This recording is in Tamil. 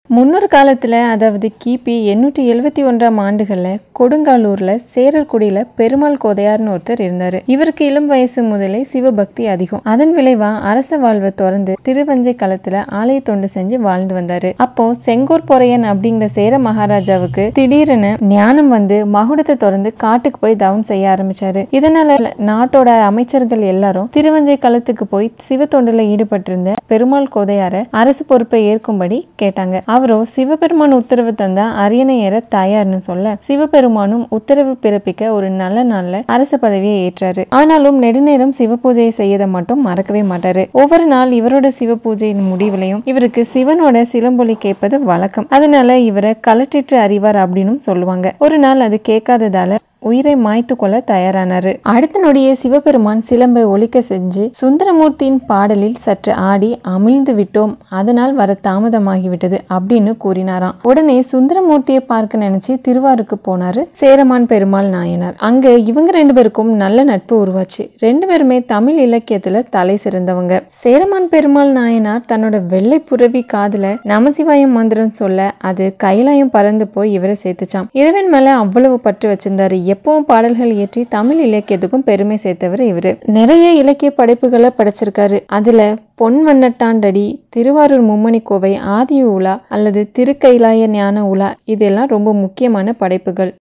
முன்னொரு காலத்துல அதாவது கிபி எண்ணூற்றி எழுவத்தி ஒன்றாம் ஆண்டுகள்ல கொடுங்காலூர்ல சேரர்குடியில பெருமாள் கோதையார்னு ஒருத்தர் இருந்தாரு இவருக்கு இளம் வயசு முதலே சிவபக்தி அதிகம் அதன் விளைவா அரச வாழ்வை தொடர்ந்து திருவஞ்சை களத்துல ஆலய தொண்டு செஞ்சு வாழ்ந்து வந்தாரு அப்போ செங்கோர் பொறையன் அப்படிங்கிற சேர மகாராஜாவுக்கு திடீரென ஞானம் வந்து மகுடத்தை தொடர்ந்து காட்டுக்கு போய் தவம் செய்ய ஆரம்பிச்சாரு இதனால நாட்டோட அமைச்சர்கள் எல்லாரும் திருவஞ்சை களத்துக்கு போய் சிவ தொண்டுல ஈடுபட்டிருந்த பெருமாள் கோதையார அரசு பொறுப்பை ஏற்கும்படி கேட்டாங்க அவரோ சிவபெருமான் உத்தரவு தந்தா அரியணை ஏற தயார்னு சொல்ல சிவபெருமானும் உத்தரவு பிறப்பிக்க ஒரு நல்ல நாள்ல அரச பதவியை ஏற்றாரு ஆனாலும் நெடுநேரம் சிவ பூஜையை செய்யதை மட்டும் மறக்கவே மாட்டாரு ஒவ்வொரு நாள் இவரோட சிவ பூஜையின் முடிவிலையும் இவருக்கு சிவனோட சிலம்பொலி கேட்பது வழக்கம் அதனால இவரை கலற்றிட்டு அறிவார் அப்படின்னு சொல்லுவாங்க ஒரு நாள் அது கேட்காததால உயிரை மாய்த்து கொள்ள தயாரானாரு அடுத்த நொடியே சிவபெருமான் சிலம்பை ஒலிக்க செஞ்சு சுந்தரமூர்த்தியின் பாடலில் சற்று ஆடி அமிழ்ந்து விட்டோம் அதனால் வர தாமதமாகிவிட்டது அப்படின்னு கூறினாராம் உடனே சுந்தரமூர்த்தியை பார்க்க நினைச்சு திருவாருக்கு போனாரு சேரமான் பெருமாள் நாயனார் அங்க இவங்க ரெண்டு பேருக்கும் நல்ல நட்பு உருவாச்சு ரெண்டு பேருமே தமிழ் இலக்கியத்துல தலை சிறந்தவங்க சேரமான் பெருமாள் நாயனார் தன்னோட வெள்ளை புரவி காதுல நமசிவாயம் மந்திரம் சொல்ல அது கைலாயம் பறந்து போய் இவரை சேர்த்துச்சாம் இறைவன் மேல அவ்வளவு பற்று வச்சிருந்தாரு எப்பவும் பாடல்கள் இயற்றி தமிழ் இலக்கியத்துக்கும் பெருமை சேர்த்தவர் இவரு நிறைய இலக்கிய படைப்புகளை படைச்சிருக்காரு அதுல பொன் வண்ணட்டாண்டடி திருவாரூர் மும்மணி கோவை ஆதி உலா அல்லது திருக்கைலாய ஞான உலா இதெல்லாம் ரொம்ப முக்கியமான படைப்புகள்